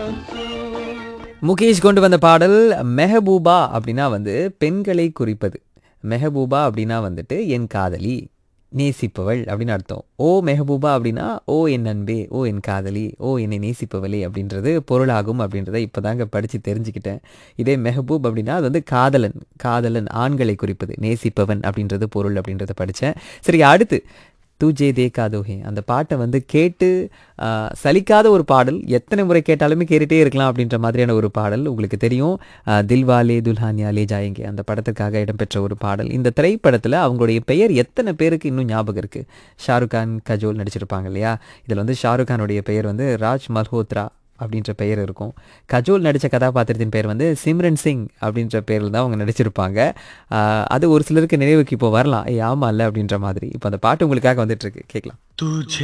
முகேஷ் கொண்டு வந்த பாடல் மெஹபூபா அப்படின்னா வந்து பெண்களை குறிப்பது மெஹபூபா அப்படின்னா வந்துட்டு என் காதலி நேசிப்பவள் அப்படின்னு அர்த்தம் ஓ மெஹபூபா அப்படின்னா ஓ என் அன்பே ஓ என் காதலி ஓ என்னை நேசிப்பவளே அப்படின்றது பொருளாகும் அப்படின்றத இப்போதாங்க படித்து தெரிஞ்சுக்கிட்டேன் இதே மெஹபூப் அப்படின்னா அது வந்து காதலன் காதலன் ஆண்களை குறிப்பது நேசிப்பவன் அப்படின்றது பொருள் அப்படின்றத படித்தேன் சரி அடுத்து தூஜே தே காதோஹே அந்த பாட்டை வந்து கேட்டு ஆ, சலிக்காத ஒரு பாடல் எத்தனை முறை கேட்டாலுமே கேட்டுட்டே இருக்கலாம் அப்படின்ற மாதிரியான ஒரு பாடல் உங்களுக்கு தெரியும் ஆ, தில்வாலே துல்ஹானியாலே ஜாயங்கே அந்த படத்துக்காக இடம்பெற்ற ஒரு பாடல் இந்த திரைப்படத்தில் அவங்களுடைய பெயர் எத்தனை பேருக்கு இன்னும் ஞாபகம் இருக்குது ஷாருக் கான் கஜோல் நடிச்சிருப்பாங்க இல்லையா இதில் வந்து ஷாருக் கானுடைய பெயர் வந்து ராஜ் மல்ஹோத்ரா அப்படின்ற பெயர் இருக்கும் கஜோல் நடித்த கதாபாத்திரத்தின் பெயர் வந்து சிம்ரன் சிங் அப்படின்ற பேரில் தான் அவங்க நடிச்சிருப்பாங்க ஆஹ் அது ஒரு சிலருக்கு நினைவுக்கு இப்போ வரலாம் ஏய் ஆமா இல்லை அப்படின்ற மாதிரி இப்போ அந்த பாட்டு உங்களுக்காக வந்துட்டு இருக்கு கேட்கலாம் तुझे